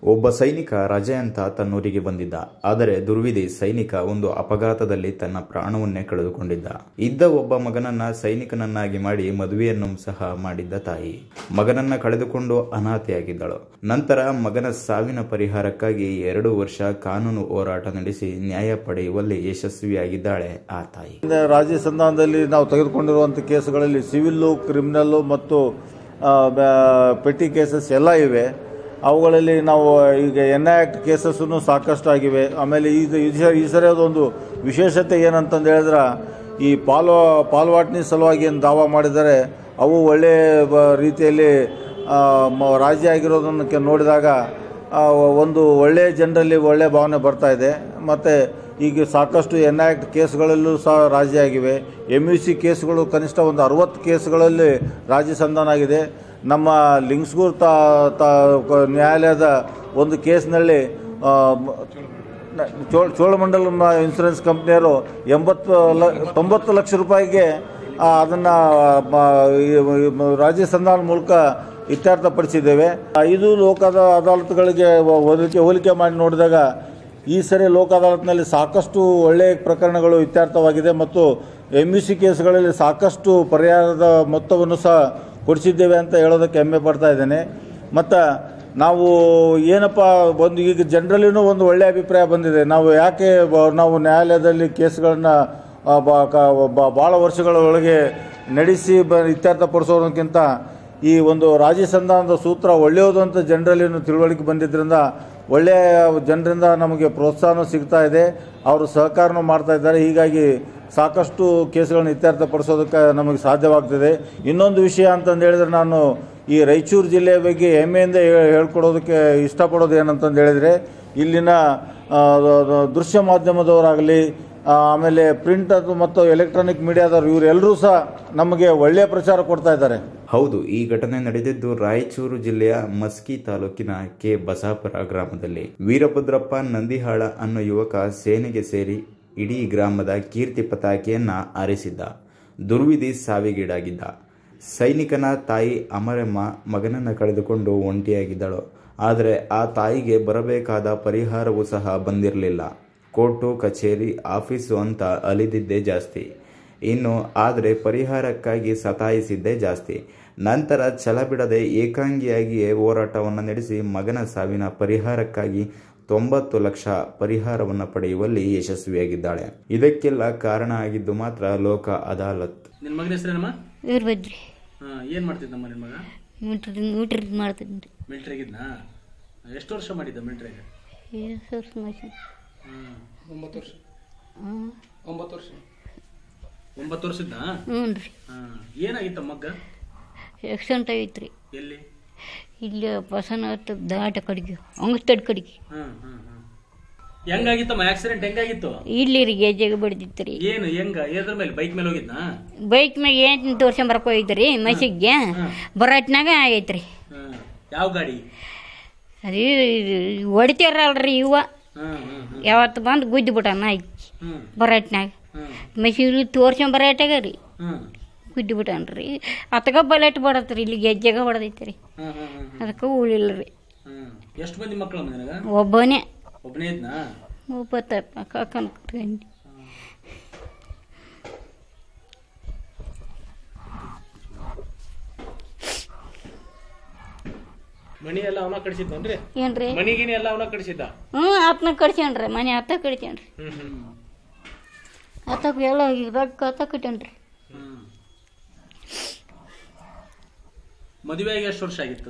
ಒಬ್ಬ ಸೈನಿಕ ರಜೆ ಅಂತ ತನ್ನೂರಿಗೆ ಬಂದಿದ್ದ ಆದರೆ ದುರ್ವಿಧಿ ಸೈನಿಕ ಒಂದು ಅಪಘಾತದಲ್ಲಿ ತನ್ನ ಪ್ರಾಣವನ್ನೇ ಕಳೆದುಕೊಂಡಿದ್ದ ಇದ್ದ ಒಬ್ಬ ಮಗನನ್ನ ಸೈನಿಕನನ್ನಾಗಿ ಮಾಡಿ ಮದುವೆಯನ್ನು ಸಹ ಮಾಡಿದ್ದ ತಾಯಿ ಮಗನನ್ನ ಕಳೆದುಕೊಂಡು ಅನಾಥೆಯಾಗಿದ್ದಳು ನಂತರ ಮಗನ ಸಾವಿನ ಪರಿಹಾರಕ್ಕಾಗಿ ಎರಡು ವರ್ಷ ಕಾನೂನು ಹೋರಾಟ ನಡೆಸಿ ನ್ಯಾಯ ಪಡೆಯುವಲ್ಲಿ ಯಶಸ್ವಿಯಾಗಿದ್ದಾಳೆ ಆ ತಾಯಿ ಹಿಂದೆ ರಾಜ್ಯ ಸಂಧಾನದಲ್ಲಿ ನಾವು ತೆಗೆದುಕೊಂಡಿರುವಂಥ ಕೇಸುಗಳಲ್ಲಿ ಸಿವಿಲ್ಲು ಕ್ರಿಮಿನಲ್ಲು ಮತ್ತು ಆ, ಬ- ಪೆಟ್ಟಿ ಕೇಸಸ್ ಎಲ್ಲ ಇವೆ ಅವುಗಳಲ್ಲಿ ನಾವು ಈಗ ಎನ್ ಐ ಆಕ್ಟ್ ಕೇಸಸ್ಸು ಸಾಕಷ್ಟು ಆಗಿವೆ ಆಮೇಲೆ ಇದು ಈ ಸ- ಈ ಸರಿ ಅದೊಂದು ವಿಶೇಷತೆ ಏನಂತಂದು ಹೇಳಿದ್ರೆ ಈ ಪಾಲ್ವ ಪಾಲ್ವಾಟ್ನಿ ಸಲುವಾಗಿ ಏನು ದಾವಾ ಮಾಡಿದರೆ ಅವು ಒಳ್ಳೆಯ ಬ- ರೀತಿಯಲ್ಲಿ ಆ, ಮ- ರಾಜಿ ಆಗಿರೋದನ್ನು ಕೆ- ನೋಡಿದಾಗ ಆ, ಒಂದು ಒಳ್ಳೆಯ ಜನರಲ್ಲಿ ಒಳ್ಳೆಯ ಭಾವನೆ ಬರ್ತಾ ಇದೆ ಮತ್ತು ಈಗ ಸಾಕಷ್ಟು ಎನ್ ಆಕ್ಟ್ ಕೇಸ್ಗಳಲ್ಲೂ ಸಹ ರಾಜಿ ಆಗಿವೆ ಎಮ್ ಯು ಸಿ ಕೇಸ್ಗಳು ಕನಿಷ್ಠ ಒಂದು ಅರವತ್ತು ಕೇಸ್ಗಳಲ್ಲಿ ರಾಜ್ಯ ಸಂಧಾನ ಆಗಿದೆ ನಮ್ಮ ಲಿಂಗ್ಸ್ಗೂರ್ ತಾ ತಾ ಕ- ನ್ಯಾಯಾಲಯದ ಒಂದು ಕೇಸ್ನಲ್ಲಿ ಆ, ಮ- ನ- ಚೋಳ ಚೋಳಮಂಡಲಂ ಇನ್ಸೂರೆನ್ಸ್ ಕಂಪ್ನಿಯವರು ಎಂಬತ್ತು ಲ ತೊಂಬತ್ತು ಲಕ್ಷ ರೂಪಾಯಿಗೆ ಅದನ್ನು ರಾಜ್ಯ ಸಂಧಾನ ಮೂಲಕ ಇತ್ಯರ್ಥಪಡಿಸಿದ್ದೇವೆ ಆ, ಇದು ಲೋಕದ ಅದಾಲತ್ಗಳಿಗೆ ಹೊ- ಹೋಲಿಕೆ ಹೋಲಿಕೆ ಮಾಡಿ ನೋಡಿದಾಗ ಈ ಸರಿ ಲೋಕ ಅದಾಲತ್ನಲ್ಲಿ ಸಾಕಷ್ಟು ಒಳ್ಳೆಯ ಪ್ರಕರಣಗಳು ಇತ್ಯರ್ಥವಾಗಿದೆ ಮತ್ತು ಎಮ್ ಯು ಸಿ ಕೇಸ್ಗಳಲ್ಲಿ ಸಾಕಷ್ಟು ಪರಿಹಾರದ ಮೊತ್ತವನ್ನು ಸಹ ಕೊಡಿಸಿದ್ದೇವೆ ಅಂತ ಹೇಳೋದಕ್ಕೆ ಹೆಮ್ಮೆ ಪಡ್ತಾ ಇದ್ದೇನೆ ಮತ್ತು ನಾವು ಏನಪ್ಪ ಒಂದು ಈಗ ಜನರಲ್ಲಿನೂ ಒಂದು ಒಳ್ಳೆಯ ಅಭಿಪ್ರಾಯ ಬಂದಿದೆ ನಾವು ಯಾಕೆ ಬ- ನಾವು ನ್ಯಾಯಾಲಯದಲ್ಲಿ ಕೇಸ್ಗಳನ್ನು ಭಾಳ ವರ್ಷಗಳ ಒಳಗೆ ನಡೆಸಿ ಬ ಇತ್ಯರ್ಥಪಡಿಸೋದಕ್ಕಿಂತ ಈ ಒಂದು ರಾಜ್ಯ ಸಂಧಾನದ ಸೂತ್ರ ಒಳ್ಳೆಯದು ಅಂತ ಜನರಲ್ಲಿ ತಿಳುವಳಿಕೆ ಬಂದಿದ್ದರಿಂದ ಒಳ್ಳೆಯ ಜನರಿಂದ ನಮಗೆ ಪ್ರೋತ್ಸಾಹನೂ ಸಿಗ್ತಾ ಇದೆ ಅವರು ಸಹಕಾರನೂ ಮಾಡ್ತಾ ಇದ್ದಾರೆ ಹೀಗಾಗಿ ಸಾಕಷ್ಟು ಕೇಸ್ಗಳನ್ನ ಇತ್ಯರ್ಥಪಡಿಸೋದಕ್ಕೆ ನಮಗೆ ಸಾಧ್ಯವಾಗ್ತಿದೆ ಇನ್ನೊಂದು ವಿಷಯ ಅಂತಂದು ಹೇಳಿದ್ರೆ ನಾನು ಈ ರಾಯಚೂರು ಜಿಲ್ಲೆಯ ಬಗ್ಗೆ ಹೆಮ್ಮೆಯಿಂದ ಹೇ- ಹೇಳ್ಕೊಡೋದಕ್ಕೆ ಇಷ್ಟಪಡೋದು ಏನಂತಂದು ಹೇಳಿದರೆ ಇಲ್ಲಿನ ಆ, ದೃಶ್ಯ ಮಾಧ್ಯಮದವರಾಗಲಿ ಆ, ಆಮೇಲೆ ಪ್ರಿಂಟ್ ಅದು ಮತ್ತು ಎಲೆಕ್ಟ್ರಾನಿಕ್ ಮೀಡಿಯಾದವರು ಇವರೆಲ್ಲರೂ ಸಹ ನಮಗೆ ಒಳ್ಳೆಯ ಪ್ರಚಾರ ಕೊಡ್ತಾ ಇದ್ದಾರೆ ಹೌದು ಈ ಘಟನೆ ನಡೆದಿದ್ದು ರಾಯಚೂರು ಜಿಲ್ಲೆಯ ಮಸ್ಕಿ ತಾಲೂಕಿನ ಕೆ ಬಸಾಪುರ ಗ್ರಾಮದಲ್ಲಿ ವೀರಭದ್ರಪ್ಪ ನಂದಿಹಾಳ ಅನ್ನೋ ಯುವಕ ಸೇನೆಗೆ ಸೇರಿ ಇಡೀ ಗ್ರಾಮದ ಕೀರ್ತಿ ಪತಾಕೆಯನ್ನ ಆರಿಸಿದ್ದ ದುರ್ವಿಧಿ ಸಾವಿಗೀಡಾಗಿದ್ದ ಸೈನಿಕನ ತಾಯಿ ಅಮರಮ್ಮ ಮಗನನ್ನ ಕಳೆದುಕೊಂಡು ಒಂಟಿಯಾಗಿದ್ದಳು ಆದರೆ ಆ ತಾಯಿಗೆ ಬರಬೇಕಾದ ಪರಿಹಾರವೂ ಸಹ ಬಂದಿರಲಿಲ್ಲ ಕೋರ್ಟು ಕಚೇರಿ ಆಫೀಸು ಅಂತ ಅಲಿದಿದ್ದೇ ಜಾಸ್ತಿ ಇನ್ನು ಆದರೆ ಪರಿಹಾರಕ್ಕಾಗಿ ಸತಾಯಿಸಿದ್ದೇ ಜಾಸ್ತಿ ನಂತರ ಛಲ ಬಿಡದೆ ಏಕಾಂಗಿಯಾಗಿಯೇ ಹೋರಾಟವನ್ನು ನಡೆಸಿ ಮಗನ ಸಾವಿನ ಪರಿಹಾರಕ್ಕಾಗಿ ತೊಂಬತ್ತು ಲಕ್ಷ ಪರಿಹಾರವನ್ನು ಪಡೆಯುವಲ್ಲಿ ಯಶಸ್ವಿಯಾಗಿದ್ದಾಳೆ ಇದಕ್ಕೆಲ್ಲ ಕಾರಣ ಆಗಿದ್ದು ಮಾತ್ರ ಲೋಕ ಅದಾಲತ್ ನಿನ್ನ ಮಗನ ಹೆಸರೇನಮ್ಮ ವೀರಭದ್ರಿ ಹಾಂ ಏನು ಮಾಡ್ತಿದ್ದಮ್ಮ ನಿನ್ನ ಮಗ ಮಿಲ್ಟ್ರಿ ಮಿಲ್ಟ್ರಿ ಮಾಡ್ತಿದ್ರಿ ಮಿಲ್ಟ್ರಿಗಿದ್ನಾ ಎಷ್ಟು ವರ್ಷ ಮಾಡಿದ್ದ ಮಿಲ್ಟ್ರಿಗೆ ಎಷ್ಟು ವರ್ಷ ಮಾಡ್ಸಿ ಒಂಬತ್ತು ವರ್ಷ ಹ್ಞೂ ಒಂಬತ್ತು ವರ್ಷ ಒಂಬತ್ತು ವರ್ಷದ ಹ್ಞೂ ರೀ ಹಾಂ ಏನಾಗಿತ್ತ ಮಗ್ಗ ಆಕ್ಸಿಡೆಂಟ್ ಆಗೈತೆ ರೀ ಎಲ್ಲಿ ಇಲ್ಲಿ ಬಸನ ದಾಟ ಕಡೆಗೆ ಅಂಗಸ್ತಡ್ ಕಡೆಗೆ ಹಾಂ ಹಾಂ ಹಾಂ ಹೆಂಗಾಗಿತ್ತಮ್ಮ ಆಕ್ಸಿಡೆಂಟ್ ಹೆಂಗಾಗಿತ್ತು ಇಲ್ಲಿ ರೀ ಗೆಜ್ಜೆಗೆ ಬಡ್ದಿತ್ತು ರೀ ಏನು ಹೆಂಗ ಎದ್ರ ಮೇಲೆ ಬೈಕ್ ಮೇಲೆ ಹೋಗಿದ್ನಾ ಬೈಕ್ ಮ್ಯಾಗ ಏನು ತೋರ್ಸ್ಕೊಂಬರಕ್ಕೆ ಹೋಗಿದ್ದೆ ರೀ ಮಸಿಗೆ ಬರಾಟ್ನಾಗ ಆಗೈತೆ ರೀ ಹಾಂ ಯಾವ ಗಾಡಿ ಅದು ಹೊಡಿತಾರಲ್ರಿ ಇವ ಹಾಂ ಹಾಂ ಹಾಂ ಯಾವತ್ತು ಬಂದು ಗುದ್ದಿ ಬಿಟ್ಟಾನ ಆಯ್ತು ಹ್ಞೂ ಬರಾಟ್ನಾಗ ಹಾಂ ಮಸಿಗೆ ತೋರ್ಸ್ಕೊಂಬರಾಟಾಗ ರೀ ಹಾಂ ಗುದ್ದಿ ಬಿಟ್ಟಾನ್ರಿ ಅತಗ ಬಲೆಟ್ ಬಡತ್ರಿ ಇಲ್ಲಿ ಗೆಜ್ಜೆಗೆ ಹೊಡೆದೈತೆ ರೀ ಹಾಂ ಹಾಂ ಹಾಂ ಅದಕ್ಕೆ ಉಳಿಲ್ಲ ರೀ ಹಾಂ ಎಷ್ಟು ಮಂದಿ ಮಕ್ಕಳು ನಿನಗ ಒಬ್ಬನೇ ಒಬ್ಬನೇ ಇದ್ನಾ ಒಬ್ಬತ್ತ ಕಾಕನ್ ಕಟ್ಕೊಂಡು ಮನಿ ಎಲ್ಲ ಅವನ ಕಡಿಸಿದ್ದನ್ರಿ ಏನ್ರಿ ಮನಿಗಿನಿ ಎಲ್ಲ ಅವನ ಕಡಿಸಿದ್ದ ಹ್ಞೂ ಆತನ ಕಡ್ಸ್ಯಾನ್ರಿ ಮನೆ ಆತ ಕಡ್ಸ್ಯಾನ್ರಿ ಹ್ಮ್ ಹ್ಮ್ ಆತಕ್ಕೆ ಎಲ್ಲ ರೊಕ್ಕ ಆತ ಕಟ್ಯಾನ್ರಿ ಹ್ಮ್ ಮದುವೆ ಆಗಿ ಎಷ್ಟು ವರ್ಷ ಆಗಿತ್ತು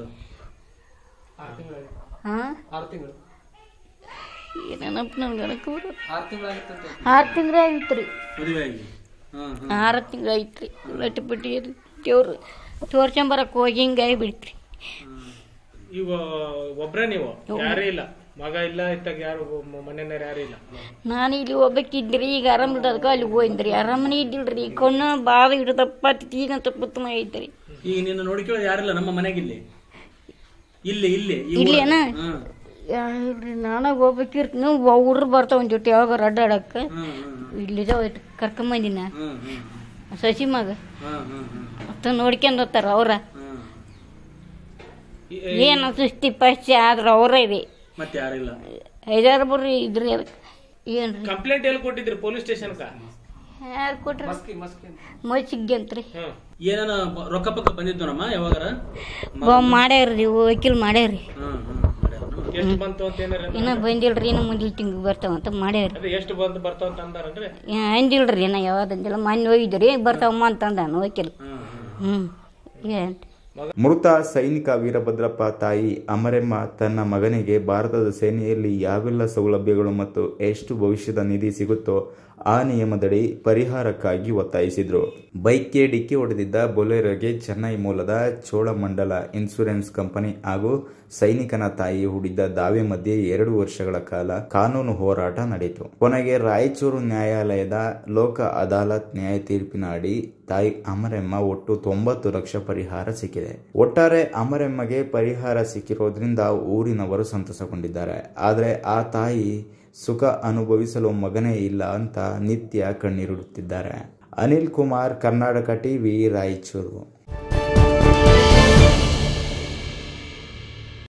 ಹಾಂ ಆರು ತಿಂಗಳು ಏನಪ್ಪ ನನ್ಗೆ ಗಣಕ ಆರು ತಿಂಗಳು ಆರು ತಿಂಗಳು ಆಗಿತ್ತು ರೀ ಮದುವೆ ಆಗಿ ಹ್ಮ್ ಹ್ಮ್ ಆರು ತಿಂಗಳು ಐತೆ ರೀ ಲಟ್ಟಿ ಪಟ್ಟಿ ದೇವ್ರು ತೋರ್ಸ್ಕೊಂಬರಕ್ಕೆ ಹೋಗಿ ಹಿಂಗಾಗಿ ಬಿಡ್ತ್ರಿ ಈಗ ಒಬ್ರೇ ನೀವು ಯಾರೇ ಇಲ್ಲ ಮಗ ಇಲ್ಲ ಇತ್ತಾಗ ಯಾರು ಮನೆಯವ್ರು ಯಾರು ಇಲ್ಲ ನಾನು ಇಲ್ಲಿ ಹೋಗ್ಬೇಕಿದ್ರಿ ಈಗ ಆರಾಮ್ ಅದಕ್ಕೆ ಅಲ್ಲಿ ಹೋಗಿದ್ರಿ ಆರಾಮನೇ ಇದ್ದಿಲ್ರಿ ಕಣ್ಣು ಭಾಳ ಹಿಡ್ದಪ್ಪ ಈಗಂತ ಪುತ್ತಮ ಐತ್ರಿ ಈಗ ನಿನ್ನ ನೋಡ್ಕೊಳ್ಳೋದು ಯಾರಿಲ್ಲ ನಮ್ಮ ಮನೆಗಿಲ್ಲಿ ಇಲ್ಲಿ ಇಲ್ಲಿ ಈ ಇಲ್ಲಿ ಊರಲ್ಲಿ. ಏನ? ಹ್ಮ್ ಇಲ್ರಿ ನಾನು ಹೋಗ್ಬೇಕಿರ್ತೀನಿ ಹುಡ್ರು ಬರ್ತಾವ ಒಂದು ಜೊತೆ ಯಾವಾಗ ಅಡ್ಡಾಡಕ್ಕೆ ಹ್ಮ್ ಹ್ಮ್ ಇಲ್ಲಿದಾವ ಕರ್ಕೊಂಬಂದಿನ ಹ್ಮ್ ಹ್ಮ್ ಹ್ಮ್ ಸಸಿ ಮಗ ಹ್ಮ್ ಹ್ಮ್ ಹ್ಮ್ ಮತ್ತ ನೋಡ್ಕೊಂಡ್ ಹೋಗ್ತಾರ ಅವ್ರ ಹ್ಮ್ ಏನು ಸುಸ್ತಿ ಪಸ್ತಿ ಆದ್ರ ಅವರೇ ರೀ ಮತ್ತೆ ಯಾರಿಲ್ಲ ಐದಾರು ಬರ್ರಿ ಇದ್ರಿ ಅದಕ್ಕೆ ಏನ್ರಿ ಕಂಪ್ಲೇಂಟ್ ಎಲ್ಲಿ ಕೊಟ್ಟಿದ್ರಿ ಪೊಲೀಸ್ ಸ್ಟೇಷನ್ಕ ಯಾರು ಕೊಟ್ರಿ ಮಚ್ಚಿಗೆ ಅಂತ್ರಿ ಹ್ಮ್ ಏನಾನ ಬ- ರೊಕ್ಕ ಪಕ್ಕ ಬಂದಿದ್ದು ನಮ್ಮ ಯಾವಾಗಾರ ಬಾ ಮಾಡ್ಯಾರ್ರಿ ವಕೀಲ್ ಮಾಡ್ಯಾರ್ರಿ ಹ್ಮ್ ಹ್ಮ್ ಮಾಡ್ಯಾರನ? ಎಷ್ಟು ಬಂತು ಅಂತ ಏನಾರ ಇನ್ನ ಬಂದಿಲ್ರಿ ಇನ್ನು ಮುಂದಿನ ತಿಂಗ್ಳು ಬರ್ತಾವಂತ ಮಾಡ್ಯಾರ್ರಿ ಅದೇ ಎಷ್ಟು ಬಂದು ಬರ್ತಾವ ಅಂತ ಅಂದಾರನ್ರಿ ಏ, ಅಂದಿಲ್ರಿ ಇನ್ನ ಯಾವ್ದು ಅಂದಿಲ್ಲ ಮೊನ್ನೆ ಹೋಗಿದ್ರಿ ಬರ್ತಾವಮ್ಮ ಅಂತ ಅಂದಾನು ವಕೀಲ್ ಹ್ಮ್ ಹ್ಮ್ ಹ್ಞೂ ಏನ್ ಮೃತ ಸೈನಿಕ ವೀರಭದ್ರಪ್ಪ ತಾಯಿ ಅಮರೆಮ್ಮ ತನ್ನ ಮಗನಿಗೆ ಭಾರತದ ಸೇನೆಯಲ್ಲಿ ಯಾವೆಲ್ಲ ಸೌಲಭ್ಯಗಳು ಮತ್ತು ಎಷ್ಟು ಭವಿಷ್ಯದ ನಿಧಿ ಸಿಗುತ್ತೋ ಆ ನಿಯಮದಡಿ ಪರಿಹಾರಕ್ಕಾಗಿ ಒತ್ತಾಯಿಸಿದ್ರು ಬೈಕ್ಗೆ ಡಿಕ್ಕಿ ಹೊಡೆದಿದ್ದ ಬೊಲೆರೋಗೆ ಚೆನ್ನೈ ಮೂಲದ ಚೋಳಮಂಡಲ ಇನ್ಸೂರೆನ್ಸ್ ಕಂಪನಿ ಹಾಗೂ ಸೈನಿಕನ ತಾಯಿ ಹೂಡಿದ್ದ ದಾವೆ ಮಧ್ಯೆ ಎರಡು ವರ್ಷಗಳ ಕಾಲ ಕಾನೂನು ಹೋರಾಟ ನಡೆಯಿತು ಕೊನೆಗೆ ರಾಯಚೂರು ನ್ಯಾಯಾಲಯದ ಲೋಕ ಅದಾಲತ್ ನ್ಯಾಯ ತೀರ್ಪಿನ ಅಡಿ ತಾಯಿ ಅಮರೆಮ್ಮ ಒಟ್ಟು ತೊಂಬತ್ತು ಲಕ್ಷ ಪರಿಹಾರ ಸಿಕ್ಕಿದೆ ಒಟ್ಟಾರೆ ಅಮರೆಮ್ಮಗೆ ಪರಿಹಾರ ಸಿಕ್ಕಿರೋದ್ರಿಂದ ಊರಿನವರು ಸಂತಸಗೊಂಡಿದ್ದಾರೆ ಆದರೆ ಆ ತಾಯಿ ಸುಖ ಅನುಭವಿಸಲು ಮಗನೇ ಇಲ್ಲ ಅಂತ ನಿತ್ಯ ಕಣ್ಣೀರಿಡುತ್ತಿದ್ದಾರೆ ಅನಿಲ್ ಕುಮಾರ್ ಕರ್ನಾಟಕ ಟಿವಿ ರಾಯಚೂರು